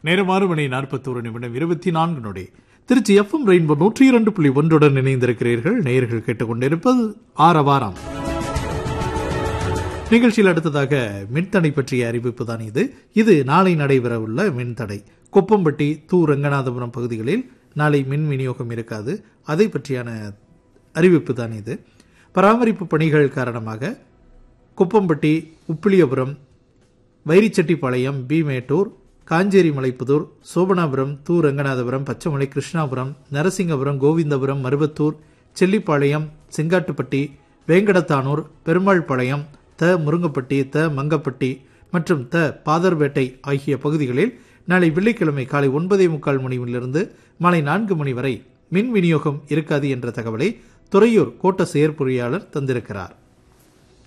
நேரம் ஆறு மணி நாற்பத்தோரு நிமிடம் இருபத்தி நான்கு நொடி திருச்சி எஃப்எம் ரெயின்போ நூற்றி இரண்டு புள்ளி ஒன்றுடன் இணைந்திருக்கிறீர்கள் நேயர்கள் கேட்டுக்கொண்டிருப்பது ஆரவாரம் நிகழ்ச்சியில் அடுத்ததாக மின்தடை பற்றிய அறிவிப்பு தான் இது இது நாளை நடைபெறவுள்ள மின்தடை கொப்பம்பட்டி தூ ரங்கநாதபுரம் பகுதிகளில் நாளை மின் விநியோகம் இருக்காது அதை பற்றியான அறிவிப்பு தான் இது பராமரிப்பு பணிகள் காரணமாக குப்பம்பட்டி உப்பிலியபுரம் வைரிச்செட்டிப்பாளையம் பி மேட்டூர் காஞ்சேரி மலைப்புதூர் சோபனாபுரம் தூ ரங்கநாதபுரம் பச்சைமலை கிருஷ்ணாபுரம் நரசிங்கபுரம் கோவிந்தபுரம் மருவத்தூர் செல்லிப்பாளையம் செங்காட்டுப்பட்டி வேங்கடத்தானூர் பெருமாள்பாளையம் த முருங்கப்பட்டி த மங்கப்பட்டி மற்றும் த பாதர்பேட்டை ஆகிய பகுதிகளில் நாளை வெள்ளிக்கிழமை காலை ஒன்பதே முக்கால் மணியிலிருந்து மாலை நான்கு மணி வரை மின் விநியோகம் இருக்காது என்ற தகவலை துறையூர் கோட்ட செயற்பொறியாளர் தந்திருக்கிறார்